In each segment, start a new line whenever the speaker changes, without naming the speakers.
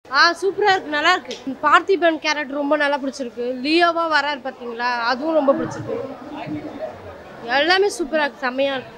ஆ சூப்பராக இருக்கு நல்லா இருக்கு பார்த்திபன் கேரக்டர் ரொம்ப நல்லா பிடிச்சிருக்கு லியோவா வராரு பார்த்தீங்களா அதுவும் ரொம்ப பிடிச்சிருக்கு எல்லாமே சூப்பராக இருக்கு செம்மையாக இருக்கு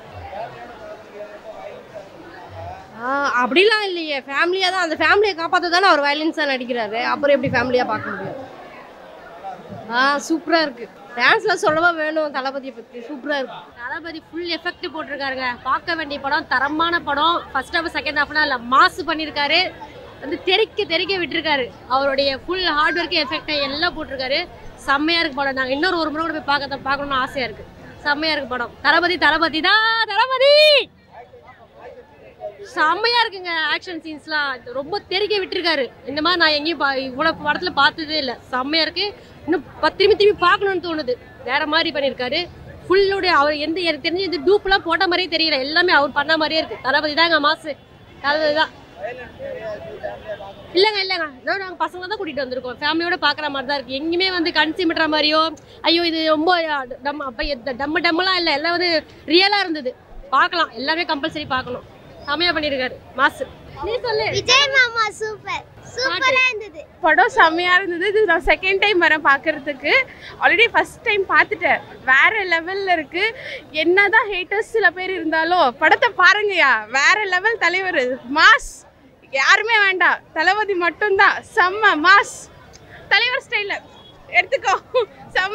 ஆ அப்படிலாம் இல்லையே ஃபேமிலியாக தான் அந்த ஃபேமிலியை காப்பாற்ற தானே அவர் வயலன்ஸாக நடிக்கிறாரு அப்புறம் எப்படி ஃபேமிலியாக பார்க்க முடியும் ஆ சூப்பராக இருக்கு டான்ஸ்லாம் சொல்லவா வேணும் தளபதியை பற்றி சூப்பராக இருக்கு
தளபதி ஃபுல் எஃபெக்ட் போட்டிருக்காருங்க பார்க்க வேண்டிய படம் தரமான படம் ஃபர்ஸ்ட் ஹாஃப் செகண்ட் ஹாஃப்லாம் இல்லை மாசு பண்ணியிருக்காரு வந்து தெறிக்க தெறிக்க விட்டுருக்காரு அவருடைய ஃபுல் ஹார்ட் ஒர்க் எஃபெக்ட் எல்லாம் போட்டிருக்காரு செம்மையா இருக்கு படம் நாங்கள் இன்னொரு ஒரு முறை கூட போய் பார்க்க பார்க்கணும்னு ஆசையா இருக்கு செம்மையா இருக்கு படம் தளபதி தளபதி தான் தளபதி செம்மையா இருக்குங்க ஆக்ஷன் சீன்ஸ்லாம் ரொம்ப தெறிக்க விட்டுருக்காரு இந்த மாதிரி நான் எங்கேயும் பா- இவ்வளவு படத்துல பார்த்ததே இல்லை செம்மையா இருக்கு இன்னும் பத்து திரும்பி திரும்பி பார்க்கணும்னு தோணுது வேற மாதிரி பண்ணியிருக்காரு ஃபுல்லுடைய அவர் எந்த எனக்கு தெரிஞ்சு இந்த டூப்லாம் போட்ட மாதிரியே தெரியல எல்லாமே அவர் பண்ண மாதிரியே இருக்கு தளபதி தாங்க மாசு தளபதி தான் இல்லைங்க இல்லைங்க இதோ நாங்கள் பசங்க தான் கூட்டிகிட்டு வந்திருக்கோம் ஃபேமிலியோட பார்க்குற மாதிரி தான் இருக்குது எங்கேயுமே வந்து கண் சிமிட்டுற மாதிரியோ ஐயோ இது ரொம்ப டம் அப்போ டம்ம டம்மெல்லாம் இல்லை எல்லாம் வந்து ரியலாக இருந்தது பார்க்கலாம் எல்லாமே கம்பல்சரி பார்க்கணும் செமையா பண்ணியிருக்காரு மாசு நீ சொல்லு
விஜய் மாமா சூப்பர் சூப்பரா இருந்தது
படம் செம்மையாக இருந்தது இது நான் செகண்ட் டைம் வரேன் பார்க்கறதுக்கு ஆல்ரெடி ஃபர்ஸ்ட் டைம் பார்த்துட்டேன் வேற லெவலில் இருக்கு என்னதான் ஹேட்டர்ஸ் சில பேர் இருந்தாலும் படத்தை பாருங்கயா வேற லெவல் தலைவர் மாஸ் யாருமே வேண்டாம் தளபதி மட்டும்தான் செம்ம மாஸ் தலைவர் ஸ்டைலில் எடுத்துக்கோ செம்ம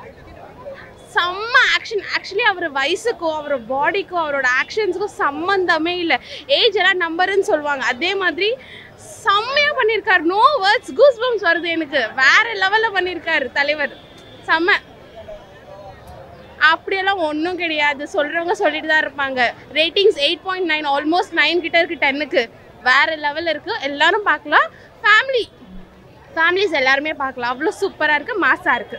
செம்ம ஆக்ஷன் ஆக்சுவலி அவர் வயசுக்கும் அவர் பாடிக்கும் அவரோட ஆக்ஷன்ஸுக்கும் சம்மந்தமே இல்லை ஏஜ் எல்லாம் நம்பருன்னு சொல்லுவாங்க அதே மாதிரி செம்மையா பண்ணியிருக்காரு நோ வேர்ட்ஸ் கூஸ் பம்ஸ் வருது எனக்கு வேற லெவலில் பண்ணியிருக்காரு தலைவர் செம்ம அப்படியெல்லாம் ஒன்றும் கிடையாது சொல்கிறவங்க சொல்லிட்டு தான் இருப்பாங்க ratings eight point nine almost nine கிட்ட இருக்கு டென்னுக்கு வேற லெவலில் இருக்கு எல்லாரும் பார்க்கலாம் ஃபேமிலி ஃபேமிலிஸ் எல்லாருமே பார்க்கலாம் அவ்வளோ சூப்பராக இருக்கு மாசாக இருக்கு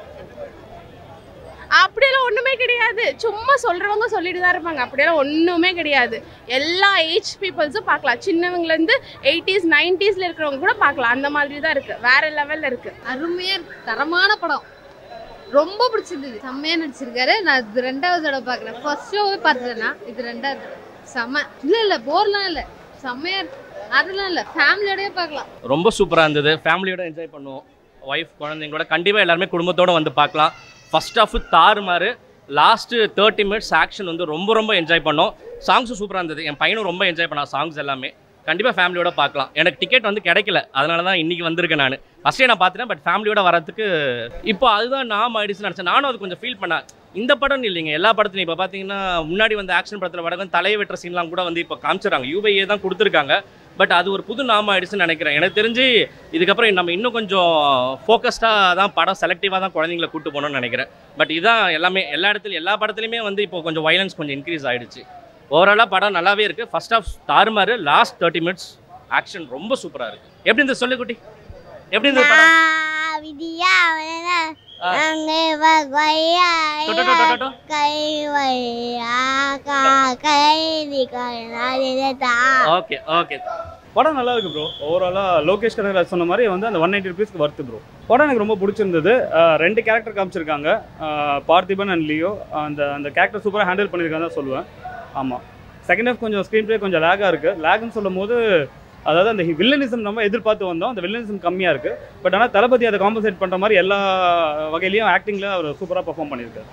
அப்படியெல்லாம் ஒன்றுமே கிடையாது சும்மா சொல்கிறவங்க சொல்லிட்டு தான் இருப்பாங்க அப்படியெல்லாம் ஒன்றுமே கிடையாது எல்லா ஏஜ் பீப்புள்ஸும் பார்க்கலாம் சின்னவங்கலேருந்து எயிட்டிஸ் நைன்டிஸில் இருக்கிறவங்க கூட பார்க்கலாம் அந்த மாதிரி தான் இருக்குது வேற லெவலில் இருக்குது
அருமையா இருக்கு தரமான படம் ரொம்ப பிடிச்சிருந்தது செம்மையா நடிச்சிருக்காரு நான் இது ரெண்டாவது தடவை பார்க்குறேன் ஃபர்ஸ்ட் ஷோவே பார்த்துட்டேன்னா இது ரெண்டாவது தடவை செம்ம இல்லை இல்லை போர்லாம் இல்லை செம்மையா இருக்கு அதெல்லாம் இல்லை ஃபேமிலியோடய பார்க்கலாம்
ரொம்ப சூப்பராக இருந்தது ஃபேமிலியோட என்ஜாய் பண்ணுவோம் ஒய்ஃப் குழந்தைங்களோட கண்டிப்பாக எல்லாருமே குடும்பத்தோட வந்து பார்க்கலாம் ஃபர்ஸ்ட் ஹாஃப் தாறுமாறு லாஸ்ட்டு தேர்ட்டி மினிட்ஸ் ஆக்ஷன் வந்து ரொம்ப ரொம்ப என்ஜாய் பண்ணோம் சாங்ஸும் சூப்பராக இருந்தது என் பையனும் ரொம்ப என்ஜாய் பண்ணான் சாங்ஸ் எல்லாமே கண்டிப்பாக ஃபேமிலியோட பார்க்கலாம் எனக்கு டிக்கெட் வந்து கிடைக்கல அதனால தான் இன்றைக்கி வந்திருக்கேன் நான் ஃபஸ்ட்டே நான் பார்த்துட்டேன் பட் ஃபேமிலியோட வரதுக்கு இப்போ அதுதான் நாம் ஆயிடுச்சுன்னு நினச்சேன் நானும் அது கொஞ்சம் ஃபீல் பண்ணேன் இந்த படம் இல்லைங்க எல்லா படத்துலையும் இப்போ பார்த்தீங்கன்னா முன்னாடி வந்து ஆக்ஷன் படத்தில் வடகம் தலையை வெட்டுற சீன்லாம் கூட வந்து இப்போ காமிச்சிடறாங்க யூபிஏ தான் கொடுத்துருக்காங்க பட் அது ஒரு புது நாம ஆயிடுச்சுன்னு நினைக்கிறேன் எனக்கு தெரிஞ்சு இதுக்கப்புறம் நம்ம இன்னும் கொஞ்சம் ஃபோக்கஸ்டாக தான் படம் செலக்டிவாக தான் குழந்தைங்களை கூட்டு போகணும்னு நினைக்கிறேன் பட் இதான் எல்லாமே எல்லா இடத்துலையும் எல்லா படத்துலையுமே வந்து இப்போ கொஞ்சம் வைலன்ஸ் கொஞ்சம் இன்க்ரீஸ் ஆயிடுச்சு ஓவராலாக படம் நல்லாவே இருக்குது ஃபர்ஸ்ட் ஆஃப் தாறுமாறு லாஸ்ட் தேர்ட்டி மினிட்ஸ் ஆக்ஷன் ரொம்ப சூப்பராக இருக்குது எப்படி இந்த சொல்லு குட்டி எப்படி இந்த படம்
நான் விதியா அவனா
ஆ.
அங்கே வகையா
டொ, டொ, டொ, டொ, டொ.
கை வையா கா கை நீ கண்ணா
ஓகே ஓகே
படம் நல்லா இருக்கு ப்ரோ ஓவராலாக லோகேஷ் கனகராஜ் சொன்ன மாதிரி வந்து அந்த ஒன் நைன்டி ருபீஸ்க்கு வருது ப்ரோ படம் எனக்கு ரொம்ப பிடிச்சிருந்தது அஹ் ரெண்டு கேரக்டர் காமிச்சிருக்காங்க அஹ் பார்த்திபன் அண்ட் லியோ அந்த அந்த கேரக்டர் சூப்பராக ஹேண்டில் பண்ணியிருக்காங்க தான் சொல்லுவேன் ஆமாம் செகண்ட் ஹாஃப் கொஞ்சம் ஸ்க்ரீன் ப்ளே கொஞ்சம் லேகாக இருக்குது லேக்னு சொல்லும் போது அதாவது அந்த வில்லனிசம் நம்ம எதிர்பார்த்து வந்தோம் அந்த வில்லனிசம் கம்மியாக இருக்குது பட் ஆனால் தளபதி அதை காம்பன்சேட் பண்ணுற மாதிரி எல்லா வகையிலையும் ஆக்டிங்கில் அவர் சூப்பராக பர்ஃபார்ம் பண்ணியிருக்காரு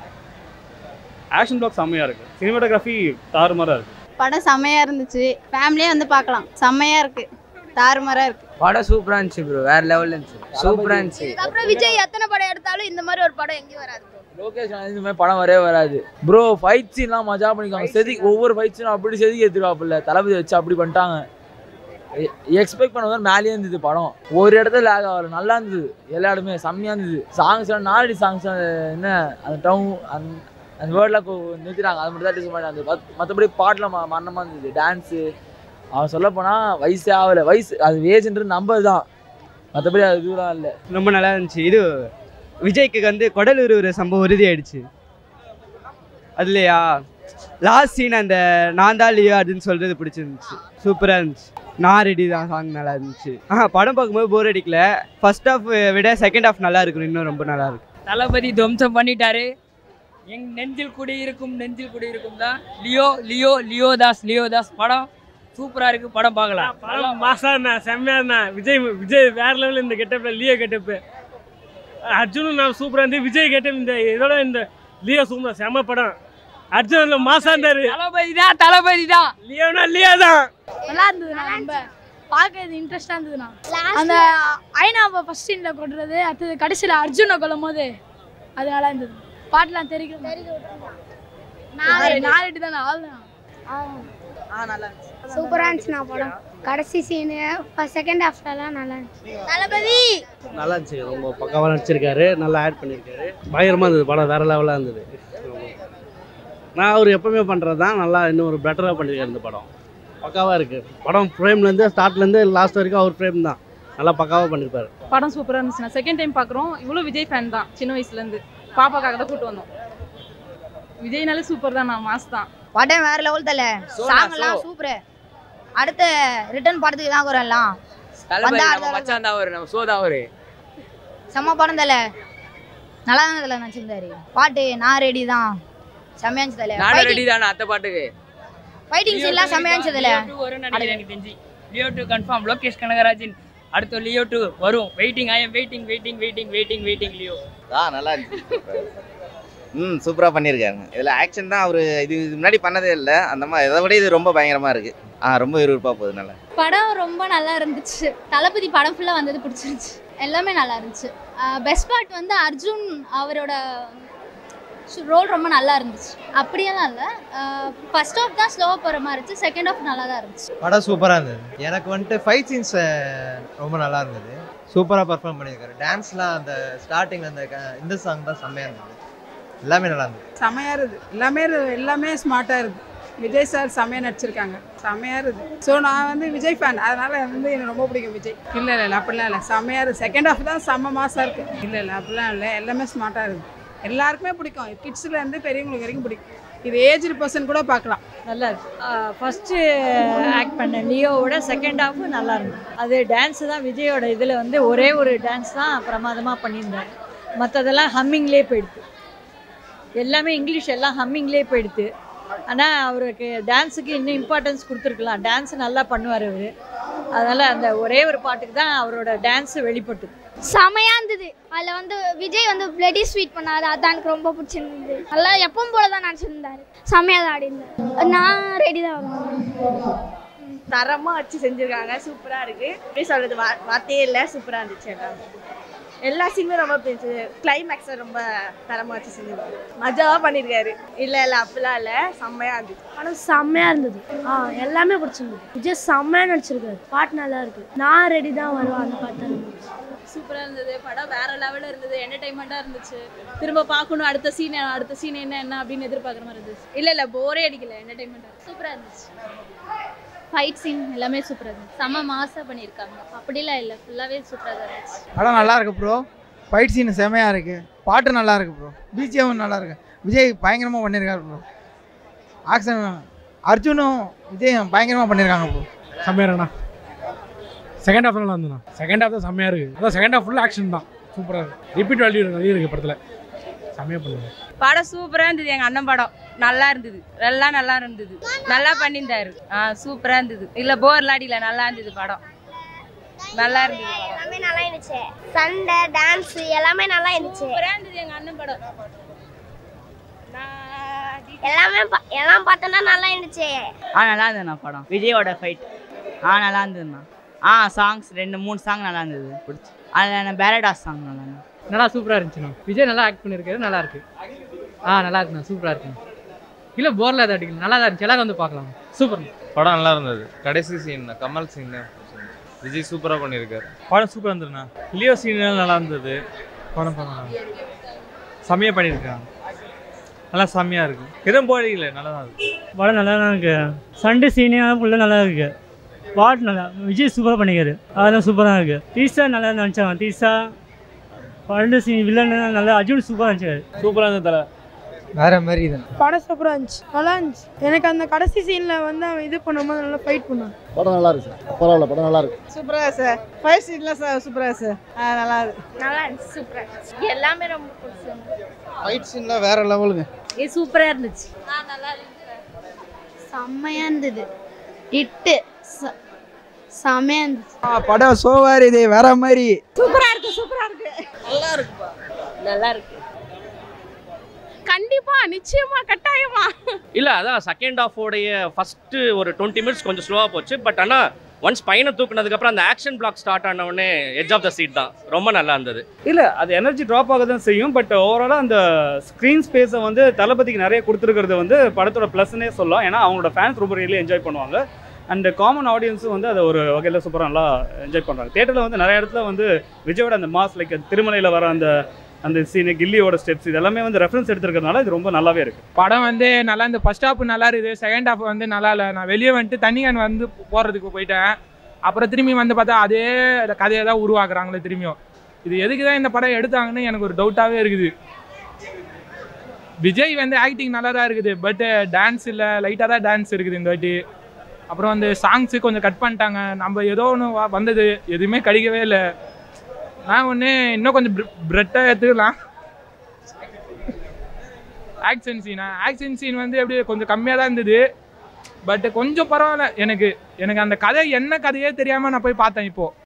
ஆக்ஷன் பிளாக் செம்மையாக இருக்குது சினிமாட்டோகிராஃபி தாறுமாறாக இருக்குது
படம் செம்மையா இருந்துச்சு ஃபேமிலியே வந்து பார்க்கலாம் செம்மையா இருக்கு தாறுமாறா இருக்கு
படம் சூப்பரா இருந்துச்சு ப்ரோ வேற லெவல்ல இருந்துச்சு சூப்பரா இருந்துச்சு
அப்புறம் விஜய் எத்தனை படம் எடுத்தாலும் இந்த மாதிரி ஒரு படம் எங்கேயும் வராது
லோகேஷ் கனகராஜ் இந்த மாதிரி படம் வரவே வராது ப்ரோ ஃபைட் சீன்லாம் மஜா பண்ணிக்காங்க செதி ஒவ்வொரு ஃபைட் சீனும் அப்படி செதுக்கி எடுத்துருவாப்புல தளபதி வச்சு அப்படி பண்ணிட்டாங்க எக்ஸ்பெக்ட் பண்ண மாதிரி மேலேயே இருந்தது படம் ஒரு இடத்துல லேக் ஆகல நல்லா இருந்தது எல்லா இடமே செம்மையா இருந்தது சாங்ஸ் நாலடி சாங்ஸ் என்ன அந்த டவுன் அந்த அந்த வேர்ட்லாம் நிறுத்திட்டாங்க அது மட்டும் தான் டிசப்பாயிண்ட் இருந்தது மற்றபடி பாட்டில் ம மரணமாக இருந்தது டான்ஸு அவன் சொல்ல போனால் வயசே ஆகலை வயசு அது ஏஜ்ன்றது நம்பர் தான் மற்றபடி அது இதுலாம் இல்லை
ரொம்ப நல்லா இருந்துச்சு இது விஜய்க்கு வந்து குடலூர் ஒரு சம்பவம் உறுதியாயிடுச்சு அதுலையா லாஸ்ட் சீன் அந்த நான் தான் லியோ அப்படின்னு சொல்கிறது பிடிச்சிருந்துச்சு சூப்பராக இருந்துச்சு நான் ரெடி தான் சாங் நல்லா இருந்துச்சு ஆ படம் பார்க்கும்போது போர் அடிக்கல ஃபர்ஸ்ட் ஹாஃப் விட செகண்ட் ஹாஃப் நல்லா இருக்கும் இன்னும் ரொம்ப நல்லா இருக்கு
தளபதி துவம்சம் பண்ணிட்டாரு எங் நெஞ்சில் குடி இருக்கும் நெஞ்சில் குடி இருக்கும் தான் Leo Leo Leo Das Leo Das படம் சூப்பரா இருக்கு படம் பார்க்கலாம்
படம் மாசா இருந்தா செம்மையா இருந்தா விஜய் விஜய் வேற லெவலில் இந்த கெட்டப்ல லியோ கெட்டப்பு அர்ஜுனும் நான் சூப்பரா இருந்து விஜய் கெட்டப் இந்த இதோட இந்த லியோ சூப்பர் செம்ம படம் அர்ஜுன் மாசா இருந்தாரு
தளபதி தான் தளபதி தான்
லியோனா லியோ தான்
நல்லா இருந்ததுண்ணா ரொம்ப பார்க்கறது இன்ட்ரெஸ்டாக இருந்ததுண்ணா அந்த ஐநாவை ஃபர்ஸ்ட் சீனில் கொண்டுறது அடுத்தது கடைசியில் அர்ஜுனை கொல்லும் போது அது நல்லா இருந்தது பாட்டுலாம் தெரியும் நாலு நாலு தானே ஆள்
சூப்பராக இருந்துச்சுண்ணா படம் கடைசி சீனு செகண்ட் ஹாஃப்லலாம் நல்லா இருந்துச்சு தளபதி
நல்லா இருந்துச்சு ரொம்ப பக்காவாக நடிச்சிருக்காரு நல்லா ஆட் பண்ணியிருக்காரு பயங்கரமாக இருந்தது படம் வேறு லெவலாக இருந்தது நான் அவர் எப்பவுமே பண்ணுறது தான் நல்லா இன்னும் ஒரு பெட்டராக பண்ணியிருக்காரு இந்த படம் பக்காவாக இருக்குது படம் ஃப்ரேம்லேருந்து ஸ்டார்ட்லேருந்து லாஸ்ட் வரைக்கும் அவர் ஃப்ரேம் தான் நல்லா பக்காவாக பண்ணியிருப்பாரு
படம் சூப்பராக இருந்துச்சுண்ணா செகண்ட் டைம் பார்க்குறோம் இவ்வளோ விஜய் ஃபேன் தான் சின்ன வயசுலேருந்து பாப்பாக்காக தான் கூட்டு வந்தோம் விஜய்னாலே சூப்பர் தான் நான் மாஸ் தான்
படம் வேற லெவல் தல
சோனா,
சாங் எல்லாம்
சோ.
சூப்பர் அடுத்த ரிட்டர்ன் படத்துக்கு தான் வரும் எல்லாம்
தளபதி
வந்தா
நம்ம மச்சான் தான் அவரு நம்ம சோ தான் அவரு
செம்ம படம் தல நல்லா தானே தல நடிச்சிருந்தாரு பாட்டு நான் ரெடி தான் செம்மையா இருந்துச்சு தல
நானும் ரெடி தானே அத்தை பாட்டுக்கு
ஃபைட்டிங் சீன்லாம் செம்மையா இருந்துச்சு தல
லியோ டூ வரும் நினைக்கிறேன் எனக்கு தெரிஞ்சு Leo two confirm Lokesh Kanagarajan அடுத்து லியோ டூ வரும் waiting I am waiting waiting waiting waiting waiting Leo
ஆ நல்லா இருந்துச்சு ம் சூப்பராக பண்ணியிருக்காங்க இதில் ஆக்ஷன் தான் அவர் இது இது முன்னாடி பண்ணதே இல்லை அந்த மாதிரி இதை விட இது ரொம்ப பயங்கரமாக இருக்குது ஆ ரொம்ப விறுவிறுப்பாக போகுது நல்லா
படம் ரொம்ப நல்லா இருந்துச்சு தளபதி படம் ஃபுல்லாக வந்தது பிடிச்சிருந்துச்சு எல்லாமே நல்லா இருந்துச்சு பெஸ்ட் பார்ட் வந்து அர்ஜுன் அவரோட ரோல் ரொம்ப நல்லா இருந்துச்சு அப்படியெல்லாம் இல்லை ஃபர்ஸ்ட் ஆஃப் தான் ஸ்லோவாக போகிற மாதிரி இருந்துச்சு செகண்ட் ஆஃப் நல்லா தான் இருந்துச்சு
படம் சூப்பராக இருந்தது எனக்கு வந்துட்டு ஃபைட் சீன்ஸ் ரொம்ப நல்லா இருந்தது சூப்பராக பர்ஃபார்ம் பண்ணியிருக்காரு டான்ஸ்லாம் அந்த ஸ்டார்டிங் அந்த க- இந்த சாங் தான் செம்மையாக இருந்தது எல்லாமே நல்லா இருந்தது
செமையா இருக்குது எல்லாமே இரு- எல்லாமே ஸ்மார்ட்டாக இருக்குது விஜய் சார் செம்மையாக நடிச்சிருக்காங்க செம்மையாக இருக்குது ஸோ நான் வந்து விஜய் ஃபேன் அதனால வந்து எனக்கு ரொம்ப பிடிக்கும் விஜய் இல்லை இல்லை இல்லை அப்படிலாம் இல்லை செம்மையாக இருக்குது செகண்ட் ஹாஃப் தான் செம்ம மாசாக இருக்குது இல்லை இல்லை அப்படிலாம் இல்லை எல்லாமே ஸ்மார்ட்டாக இருக்குது எல்லாருக்குமே பிடிக்கும் கிட்ஸ்லேருந்து பெரியவங்களுக்கு வரைக்கும் பிடிக்கும் இது ஏஜ்டு பர்சன் கூட பார்க்கலாம்
நல்லா இருக்கு ஃபஸ்ட்டு ஆக்ட் பண்ண லியோவோட செகண்ட் ஹாஃப் நல்லா இருந்தது அது டான்ஸ் தான் விஜயோட இதில் வந்து ஒரே ஒரு டான்ஸ் தான் பிரமாதமாக பண்ணியிருந்தார் மற்றதெல்லாம் ஹம்மிங்லேயே போயிடுது எல்லாமே இங்கிலீஷ் எல்லாம் ஹம்மிங்லேயே போயிடுது ஆனால் அவருக்கு டான்ஸுக்கு இன்னும் இம்பார்ட்டன்ஸ் கொடுத்துருக்கலாம் டான்ஸ் நல்லா பண்ணுவார் அவர் அதனால் அந்த ஒரே ஒரு பாட்டுக்கு தான் அவரோட டான்ஸ் வெளிப்பட்டுது
செமையா இருந்தது அதில் வந்து விஜய் வந்து பிளடி ஸ்வீட் பண்ணாரு அதான் எனக்கு ரொம்ப பிடிச்சிருந்தது நல்லா எப்பவும் போல தான் நடிச்சிருந்தாரு செமையா தான் ஆடி இருந்தாரு நான் ரெடி தான் வருவேன்
தரமாக வச்சு செஞ்சுருக்காங்க சூப்பராக இருக்குது எப்படி சொல்கிறது வா வார்த்தையே இல்லை சூப்பராக இருந்துச்சு எல்லாம் எல்லா சீனுமே ரொம்ப பிடிச்சது கிளைமேக்ஸை ரொம்ப தரமாக வச்சு செஞ்சுருக்காங்க மஜாவாக பண்ணியிருக்காரு இல்லை இல்லை அப்படிலாம் இல்லை செம்மையாக இருந்துச்சு
படம் செம்மையா இருந்தது ஆ எல்லாமே பிடிச்சிருந்தது விஜய் செம்மையா நடிச்சிருக்காரு பாட்டு நல்லா இருக்கு நான் ரெடி தான் வருவேன் அந்த பாட்டு தான் நல்லா இருந்துச்சு.
சூப்பராக இருந்தது படம் வேற லெவலில் இருந்தது என்டர்டைன்மெண்ட்டாக இருந்துச்சு திரும்ப பார்க்கணும் அடுத்த சீன் அடுத்த சீன் என்ன என்ன அப்படின்னு எதிர்பார்க்குற மாதிரி இருந்துச்சு இல்லை இல்லை போரே அடிக்கல என்டர்டைன்மெண்ட்டாக
சூப்பராக இருந்துச்சு ஃபைட் சீன் எல்லாமே சூப்பராக இருந்துச்சு செம்ம மாசாக பண்ணியிருக்காங்க அப்படிலாம் இல்லை ஃபுல்லாகவே சூப்பராக தான் இருந்துச்சு
படம் நல்லா இருக்கு ப்ரோ ஃபைட் சீன் செமையாக இருக்கு பாட்டு நல்லா இருக்கு ப்ரோ பிஜிஎம் நல்லா இருக்கு விஜய் பயங்கரமாக பண்ணியிருக்காரு ப்ரோ ஆக்ஷன் அர்ஜுனும் விஜய் பயங்கரமாக பண்ணியிருக்காங்க ப்ரோ
செம்மையா இருக்குண்ணா செகண்ட் ஹாஃப் நல்லா இருந்ததுண்ணா செகண்ட் ஹாஃப் தான் செம்மையா இருக்கு அதான் செகண்ட் ஹாஃப் ஃபுல் ஆக்ஷன் தான் சூப்பராக இருக்கு ரிப்பீட் வேல்யூ நிறைய இருக்கு படத்தில் செம்மையா பண்ணுங்க
படம் சூப்பராக இருந்தது எங்கள் அண்ணன் படம் நல்லா இருந்தது எல்லாம் நல்லா இருந்தது நல்லா பண்ணியிருந்தாரு ஆ சூப்பராக இருந்தது இல்லை போர் அடிக்கல நல்லா இருந்தது படம் நல்லா இருந்தது படம்.
எல்லாமே நல்லா இருந்துச்சு சண்டை டான்ஸ் எல்லாமே நல்லா இருந்துச்சு
சூப்பரா இருந்தது எங்கள் அண்ணன் படம்
எல்லாமே பா- எல்லாம் பார்த்தோன்னா நல்லா இருந்துச்சு
ஆ நல்லா இருந்ததுண்ணா படம் விஜயோட ஃபைட் ஆ நல்லா இருந்ததுண்ணா ஆ சாங்ஸ் ரெண்டு மூணு சாங் நல்லா இருந்தது பிடிச்சி அதில் பேரடாஸ் சாங் நல்லா இருந்தது
நல்லா சூப்பராக இருந்துச்சுண்ணா விஜய் நல்லா ஆக்ட் பண்ணியிருக்காரு நல்லா இருக்கு ஆ நல்லா இருக்குண்ணா சூப்பராக இருக்குண்ணா இல்லை போரில் எதாவது அடிக்கல நல்லா தான் இருந்துச்சு எல்லாரும் வந்து பார்க்கலாம் சூப்பர்
படம் நல்லா இருந்தது கடைசி சீன் கமல் சீன் விஜய் சூப்பராக பண்ணியிருக்காரு
படம் சூப்பராக இருந்ததுண்ணா லியோ சீன் நல்லா இருந்தது படம் படம் செம்மையாக பண்ணியிருக்காங்க நல்லா செம்மையாக இருக்கு எதுவும் போடல நல்லா தான் இருக்கு
படம் நல்லா தான் இருக்கு சண்டே சீனே ஃபுல்லாக நல்லா இருக்கு பாட்டு நல்லா விஜய் சூப்பராக பண்ணிக்காரு அதெல்லாம் சூப்பராக இருக்கு தீசா நல்லா நினச்சாங்க தீசா பன்னெண்டு சீன் வில்லன் நல்லா அர்ஜுன் சூப்பராக நினச்சாரு
சூப்பராக இருந்தது தலை
வேற மாதிரி இது
படம் சூப்பராக இருந்துச்சு நல்லா இருந்துச்சு எனக்கு அந்த கடைசி சீனில் வந்து அவன் இது பண்ணும்போது நல்லா ஃபைட் பண்ணான்
படம் நல்லா இருக்கு சார் பரவாயில்ல படம் நல்லா இருக்கு
சூப்பராக சார் ஃபைவ் சீட்லாம் சார் சூப்பராக சார் ஆ நல்லா இருக்கு
நல்லா இருந்துச்சு சூப்பராக இருந்துச்சு எல்லாமே ரொம்ப பிடிச்சிருந்துச்சு
ஃபைட் சீன்லாம் வேற லெவலுங்க
இது சூப்பராக இருந்துச்சு நல்லா இருந்துச்சு
செம்மையாக இருந்தது
இட்டு செமையா இருந்துச்சு
படம் சோவார் இது வேற மாதிரி
சூப்பரா இருக்கு சூப்பரா இருக்கு நல்லா இருக்குப்பா நல்லா இருக்கு
கண்டிப்பா நிச்சயமா கட்டாயமா
இல்லை அதான் செகண்ட் ஹாஃபோடைய ஃபஸ்ட்டு ஒரு டுவெண்ட்டி மினிட்ஸ் கொஞ்சம் ஸ்லோவாக போச்சு பட் ஆனால் ஒன்ஸ் பையனை தூக்குனதுக்கப்புறம் அந்த ஆக்ஷன் பிளாக் ஸ்டார்ட் ஆன உடனே எட்ஜ் ஆஃப் த சீட் தான் ரொம்ப நல்லா இருந்தது
இல்லை அது எனர்ஜி ட்ராப் ஆக தான் செய்யும் பட் ஓவராலாக அந்த ஸ்க்ரீன் ஸ்பேஸை வந்து தளபதிக்கு நிறைய கொடுத்துருக்கிறது வந்து படத்தோட ப்ளஸ்னே சொல்லலாம் ஏன்னா அவங்களோட ஃபேன்ஸ் ரொம்ப ரியலி என்ஜாய் பண்ணுவாங்க அண்ட் காமன் ஆடியன்ஸும் வந்து அதை ஒரு வகையில் சூப்பராக நல்லா என்ஜாய் பண்ணுறாங்க தேட்டரில் வந்து நிறைய இடத்துல வந்து விஜயோட அந்த மாஸ் லைக் திருமலையில் வர அந்த அந்த சீனு கில்லியோட ஸ்டெப்ஸ் இதெல்லாமே வந்து ரெஃபரன்ஸ் எடுத்துருக்கறதுனால இது ரொம்ப நல்லாவே இருக்குது
படம் வந்து நல்லா இந்த ஃபர்ஸ்ட் ஹாஃப் நல்லா இருக்குது செகண்ட் ஹாஃப் வந்து நல்லா இல்லை நான் வெளியே வந்துட்டு தண்ணி கேன் வந்து போடுறதுக்கு போயிட்டேன் அப்புறம் திரும்பி வந்து பார்த்தா அதே கதையை தான் உருவாக்குறாங்களே திரும்பியும் இது எதுக்கு தான் இந்த படம் எடுத்தாங்கன்னு எனக்கு ஒரு டவுட்டாகவே இருக்குது விஜய் வந்து ஆக்டிங் நல்லா தான் இருக்குது பட் டான்ஸ் இல்லை லைட்டாக தான் டான்ஸ் இருக்குது இந்த வாட்டி அப்புறம் வந்து சாங்ஸு கொஞ்சம் கட் பண்ணிட்டாங்க நம்ம ஏதோ ஒன்று வந்தது எதுவுமே கிடைக்கவே இல்லை நான் ஒன்று இன்னும் கொஞ்சம் பிரெட்டாக எடுத்துக்கலாம் ஆக்ஷன் சீனா ஆக்ஷன் சீன் வந்து எப்படி கொஞ்சம் கம்மியாக தான் இருந்தது பட் கொஞ்சம் பரவாயில்ல எனக்கு எனக்கு அந்த கதை என்ன கதையே தெரியாமல் நான் போய் பார்த்தேன் இப்போது